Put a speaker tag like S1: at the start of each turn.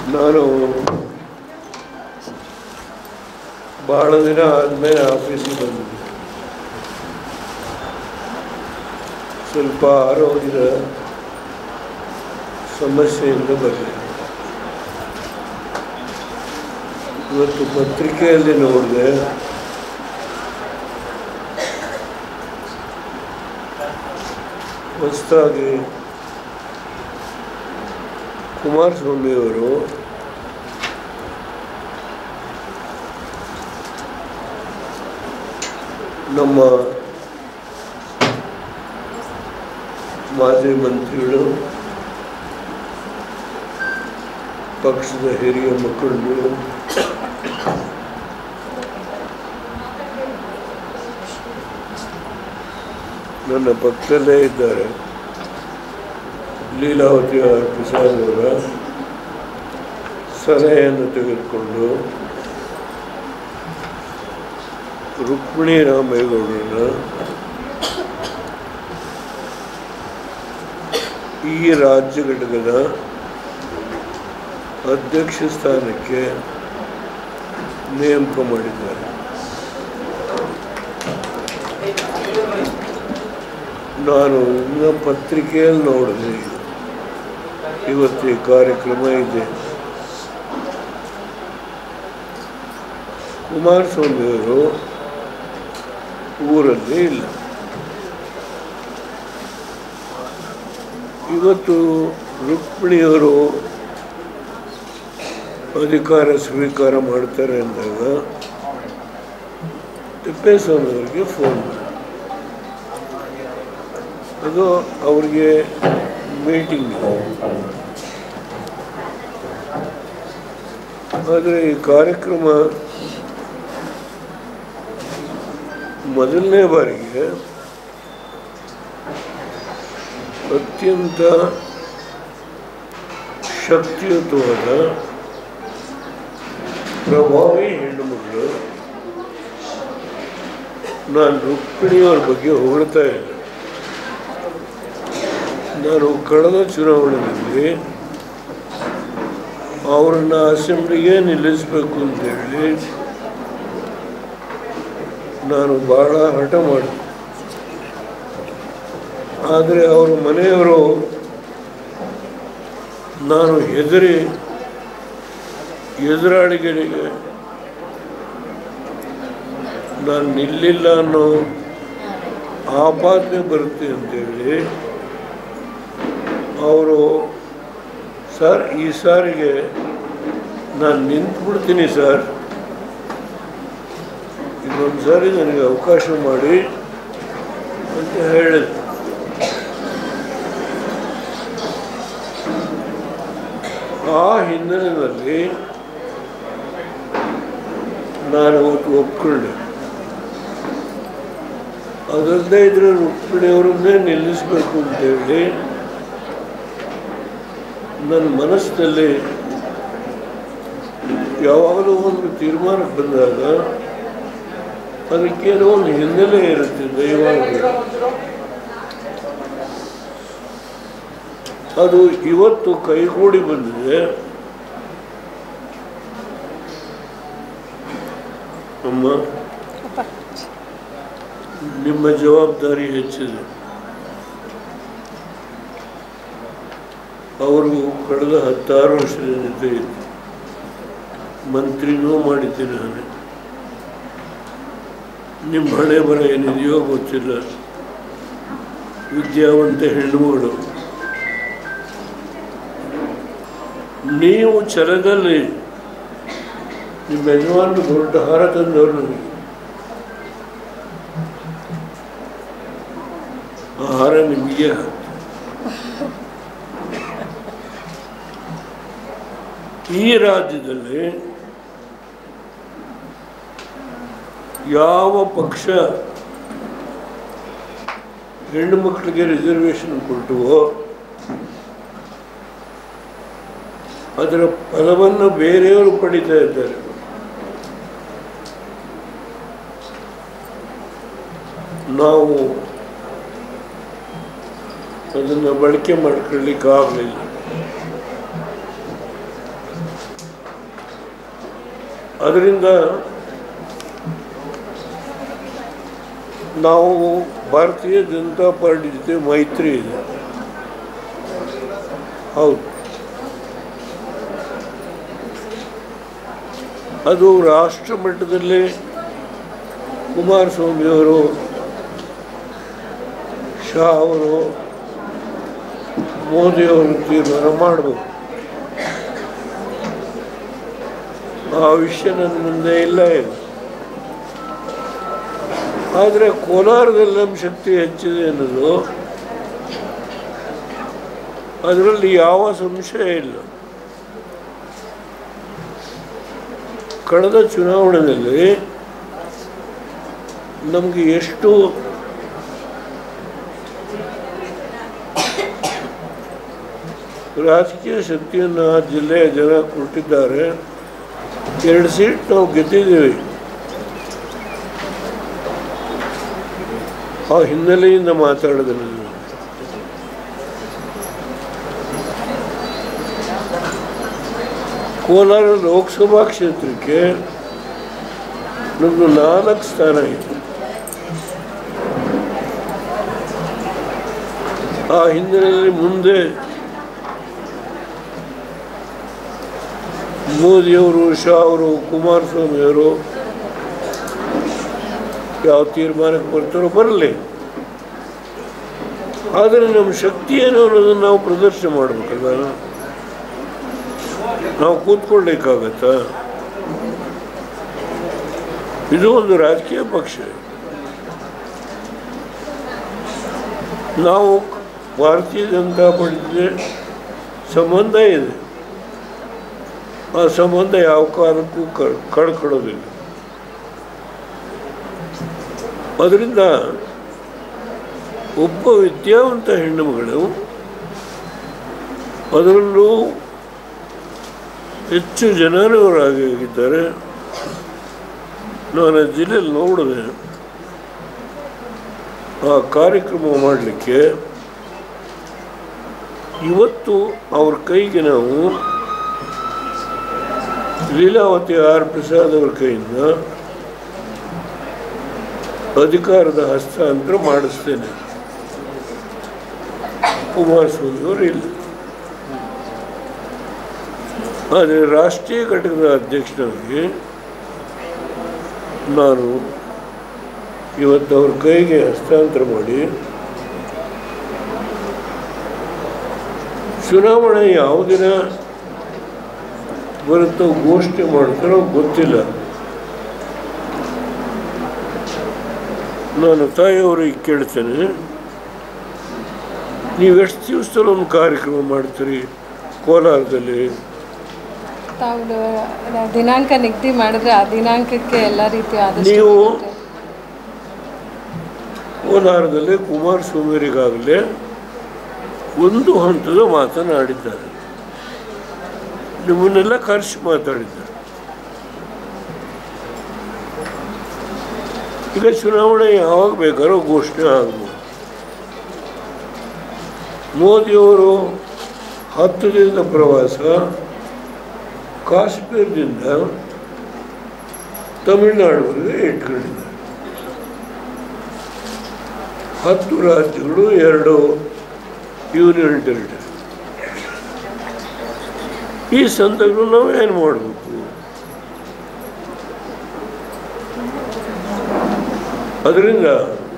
S1: ನಾನು ಭಾಳ ದಿನ ಆದಮೇಲೆ ಆಫೀಸಿಗೆ ಬಂದಿದ್ದೆ ಸ್ವಲ್ಪ ಆರೋಗ್ಯದ ಸಮಸ್ಯೆಯಿಂದ ಬರಲಿಲ್ಲ ಇವತ್ತು ಪತ್ರಿಕೆಯಲ್ಲಿ ನೋಡಿದೆ ಹೊಸದಾಗಿ ಕುಮಾರಸ್ವಾಮಿಯವರು ನಮ್ಮ ಮಾಜಿ ಮಂತ್ರಿಗಳು ಪಕ್ಷದ ಹಿರಿಯ ಮುಖಂಡರು ನನ್ನ ಪಕ್ಕದಲ್ಲೇ ಇದ್ದಾರೆ ಲೀಲಾವತಿ ಆರ್ ಪ್ರಸಾದ್ ಅವರ ಸಲಹೆಯನ್ನು ತೆಗೆದುಕೊಂಡು ರುಕ್ಮಿಣಿ ರಾಮೇಗೌಡರನ್ನ ಈ ರಾಜ್ಯ ಘಟಕದ ಅಧ್ಯಕ್ಷ ಸ್ಥಾನಕ್ಕೆ ನೇಮಕ ಮಾಡಿದ್ದಾರೆ ನಾನು ಇನ್ನು ಪತ್ರಿಕೆಯಲ್ಲಿ ನೋಡಿದೆ ಇವತ್ತು ಈ ಕಾರ್ಯಕ್ರಮ ಇದೆ ಕುಮಾರಸ್ವಾಮಿಯವರು ಊರಲ್ಲಿ ಇಲ್ಲ ಇವತ್ತು ರುಕ್ಮಿಣಿಯವರು ಅಧಿಕಾರ ಸ್ವೀಕಾರ ಮಾಡ್ತಾರೆ ಅಂದಾಗ ತಿಪ್ಪೇಸ್ವಾಮಿಯವರಿಗೆ ಫೋನ್ ಮಾಡಿ ಅದು ಅವ್ರಿಗೆ ಮೀಟಿಂಗ್ ಆದರೆ ಈ ಕಾರ್ಯಕ್ರಮ ಮೊದಲನೇ ಬಾರಿಗೆ ಅತ್ಯಂತ ಶಕ್ತಿಯುತವಾದ ಪ್ರಭಾವಿ ಹೆಣ್ಣು ಮಕ್ಕಳು ನಾನು ರುಕ್ಮಿಣಿಯವ್ರ ಬಗ್ಗೆ ಹೊಗಳ್ತಾ ಇಲ್ಲ ನಾನು ಕಳೆದ ಚುನಾವಣೆಯಲ್ಲಿ ಅವರನ್ನ ಅಸೆಂಬ್ಲಿಗೆ ನಿಲ್ಲಿಸಬೇಕು ಅಂತೇಳಿ ನಾನು ಭಾಳ ಹಠ ಮಾಡಿದೆ ಆದರೆ ಅವರ ಮನೆಯವರು ನಾನು ಹೆದರಿ ಎದುರಾಳಿಗಳಿಗೆ ನಾನು ನಿಲ್ಲಿಲ್ಲ ಅನ್ನೋ ಆಪಾದನೆ ಬರುತ್ತೆ ಅಂತೇಳಿ ಅವರು ಸರ್ ಈ ಸಾರಿಗೆ ನಾನು ನಿಂತ್ಬಿಡ್ತೀನಿ ಸರ್ ಇನ್ನೊಂದು ಸಾರಿ ನನಗೆ ಅವಕಾಶ ಮಾಡಿ ಅಂತ ಹೇಳಿದ್ರು ಆ ಹಿನ್ನೆಲೆಯಲ್ಲಿ ನಾನು ಅವತ್ತು ಒಪ್ಕೊಂಡೆ ಅದಲ್ಲದೆ ಇದ್ರೆ ರುಕ್ಮಿಣಿಯವರನ್ನೇ ನಿಲ್ಲಿಸಬೇಕು ಅಂತೇಳಿ ನನ್ನ ಮನಸ್ಸಿನಲ್ಲಿ ಯಾವಾಗಲೂ ಒಂದು ತೀರ್ಮಾನಕ್ಕೆ ಬಂದಾಗ ಅದಕ್ಕೇನೋ ಒಂದು ಹಿನ್ನೆಲೆ ಇರುತ್ತೆ ದೈವಾಂಗ ಅದು ಇವತ್ತು ಕೈಗೂಡಿ ಬಂದಿದೆ ಅಮ್ಮ ನಿಮ್ಮ ಜವಾಬ್ದಾರಿ ಹೆಚ್ಚಿದೆ ಅವರು ಕಳೆದ ಹತ್ತಾರು ವರ್ಷದ ಜೊತೆ ಇದ್ದು ಮಂತ್ರಿನೂ ಮಾಡಿದ್ದೀನಿ ನಾನು ನಿಮ್ಮ ಹಣೆ ಬರ ಏನಿದೆಯೋ ಗೊತ್ತಿಲ್ಲ ವಿದ್ಯಾವಂತ ಹೆಣ್ಣುಗಳು ನೀವು ಛಲದಲ್ಲಿ ನಿಮ್ಮ ಯಜಮಾನರು ದೊಡ್ಡ ಹಾರ ತಂದವರು ನನಗೆ ಆ ಹಾರ ನಿಮಗೆ ಹಾಕ್ತೀನಿ. ಈ ರಾಜ್ಯದಲ್ಲಿ ಯಾವ ಪಕ್ಷ ಹೆಣ್ಣು ಮಕ್ಕಳಿಗೆ ರಿಸರ್ವೇಷನ್ ಕೊಟ್ಟುವೋ ಅದರ ಫಲವನ್ನು ಬೇರೆಯವರು ಪಡಿತಾ ಇದ್ದಾರೆ ನಾವು ಅದನ್ನು ಬಳಕೆ ಮಾಡ್ಕೊಳ್ಳಿಕ್ಕೆ ಆಗಲಿಲ್ಲ ಅದರಿಂದ ನಾವು ಭಾರತೀಯ ಜನತಾ ಪಾರ್ಟಿ ಜೊತೆ ಮೈತ್ರಿ ಇದೆ ಹೌದು ಅದು ರಾಷ್ಟ್ರ ಮಟ್ಟದಲ್ಲಿ ಕುಮಾರಸ್ವಾಮಿಯವರು ಶಾ ಅವರು ಮೋದಿಯವರು ತೀರ್ಮಾನ ಮಾಡಬೇಕು ಆ ವಿಷಯ ನನ್ನ ಮುಂದೆ ಇಲ್ಲ ಈಗ ಆದರೆ ಕೋಲಾರದಲ್ಲಿ ನಮ್ಮ ಶಕ್ತಿ ಹೆಚ್ಚಿದೆ ಅನ್ನೋದು ಅದರಲ್ಲಿ ಯಾವ ಸಂಶಯ ಇಲ್ಲ ಕಳೆದ ಚುನಾವಣೆಯಲ್ಲಿ ನಮಗೆ ಎಷ್ಟು ರಾಜಕೀಯ ಶಕ್ತಿಯನ್ನು ಆ ಜಿಲ್ಲೆಯ ಜನ ಕೊಟ್ಟಿದ್ದಾರೆ ಎರಡು ಸೀಟ್ ನಾವು ಗೆದ್ದಿದ್ದೀವಿ ಆ ಹಿನ್ನೆಲೆಯಿಂದ ಮಾತಾಡಿದೆ ನಾನು ಕೋಲಾರ ಲೋಕಸಭಾ ಕ್ಷೇತ್ರಕ್ಕೆ ನಮ್ಮದು ನಾಲ್ಕು ಸ್ಥಾನ ಇದೆ ಆ ಹಿನ್ನೆಲೆಯಲ್ಲಿ ಮುಂದೆ ಮೋದಿಯವರು ಶಾ ಅವರು ಕುಮಾರಸ್ವಾಮಿಯವರು ಯಾವ ತೀರ್ಮಾನಕ್ಕೆ ಬರ್ತಾರೋ ಬರಲಿ ಆದರೆ ನಮ್ಮ ಶಕ್ತಿ ಏನು ಅನ್ನೋದನ್ನು ನಾವು ಪ್ರದರ್ಶನ ಮಾಡಬೇಕಲ್ಲ ನಾವು ಕೂತ್ಕೊಳ್ಳಿಕ್ಕಾಗತ್ತಾ ಇದು ಒಂದು ರಾಜಕೀಯ ಪಕ್ಷ ನಾವು ಭಾರತೀಯ ಜನತಾ ಪಾರ್ಟಿಗೆ ಸಂಬಂಧ ಇದೆ ಆ ಸಂಬಂಧ ಯಾವ ಕಾಲಕ್ಕೂ ಕ- ಕಳ್ಕೊಳ್ಳೋದಿಲ್ಲ ಅದರಿಂದ ಒಬ್ಬ ವಿದ್ಯಾವಂತ ಹೆಣ್ಣುಮಗಳು ಅದರಲ್ಲೂ ಹೆಚ್ಚು ಜನಾನುವರಾಗಿದ್ದಾರೆ ನಾನು ಆ ಜಿಲ್ಲೆಯಲ್ಲಿ ನೋಡಿದೆ ಆ ಕಾರ್ಯಕ್ರಮ ಮಾಡಲಿಕ್ಕೆ ಇವತ್ತು ಅವ್ರ ಕೈಗೆ ನಾವು ಲೀಲಾವತಿ ಆರ್ ಪ್ರಸಾದ್ ಅವರ ಕೈಯಿಂದ ಅಧಿಕಾರದ ಹಸ್ತಾಂತರ ಮಾಡಿಸ್ತೇನೆ ಕುಮಾರಸ್ವಾಮಿ ಅವರು ಇಲ್ಲ ಆದರೆ ರಾಷ್ಟ್ರೀಯ ಘಟಕದ ಅಧ್ಯಕ್ಷನಾಗಿ ನಾನು ಇವತ್ತು ಅವ್ರ ಕೈಗೆ ಹಸ್ತಾಂತರ ಮಾಡಿ ಚುನಾವಣೆ ಯಾವ ದಿನ ಬರುತ್ತೋ ಘೋಷಣೆ ಮಾಡ್ತಾರೋ ಗೊತ್ತಿಲ್ಲ ನಾನು ತಾಯಿಯವರಿಗೆ ಕೇಳ್ತೇನೆ ನೀವು ಎಷ್ಟು ದಿವಸದಲ್ಲಿ ಒಂದು ಕಾರ್ಯಕ್ರಮ ಮಾಡ್ತೀರಿ ಕೋಲಾರದಲ್ಲಿ
S2: ತಾವು ದ- ದಿನಾಂಕ ನಿಗದಿ ಮಾಡಿದ್ರೆ ಆ ದಿನಾಂಕಕ್ಕೆ ಎಲ್ಲ ರೀತಿಯ ಆದಷ್ಟು
S1: ನೀವು
S2: ಸಿಗುತ್ತೆ.
S1: ಕೋಲಾರದಲ್ಲಿ ಕುಮಾರಸ್ವಾಮಿಯವರಿಗಾಗಲೇ ಒಂದು ಹಂತದ ಮಾತನಾಡಿದ್ದಾರೆ ನಿಮ್ಮನ್ನೆಲ್ಲ ಕರೆಸಿ ಮಾತಾಡಿದ್ದಾರೆ ಈಗ ಚುನಾವಣೆ ಯಾವಾಗ ಬೇಕಾದ್ರೂ ಘೋಷಣೆ ಆಗ್ಬೋದು ಮೋದಿಯವರು ಹತ್ತು ದಿನದ ಪ್ರವಾಸ ಕಾಶ್ಮೀರದಿಂದ ತಮಿಳುನಾಡುವರೆಗೆ ಇಟ್ಕೊಂಡಿದ್ದಾರೆ ಹತ್ತು ರಾಜ್ಯಗಳು ಎರಡು ಯೂನಿಯನ್ ಟೆರಿಟರಿ ಈ ಸಂದರ್ಭದಲ್ಲಿ ನಾವು ಏನು ಮಾಡಬೇಕು ಅದರಿಂದ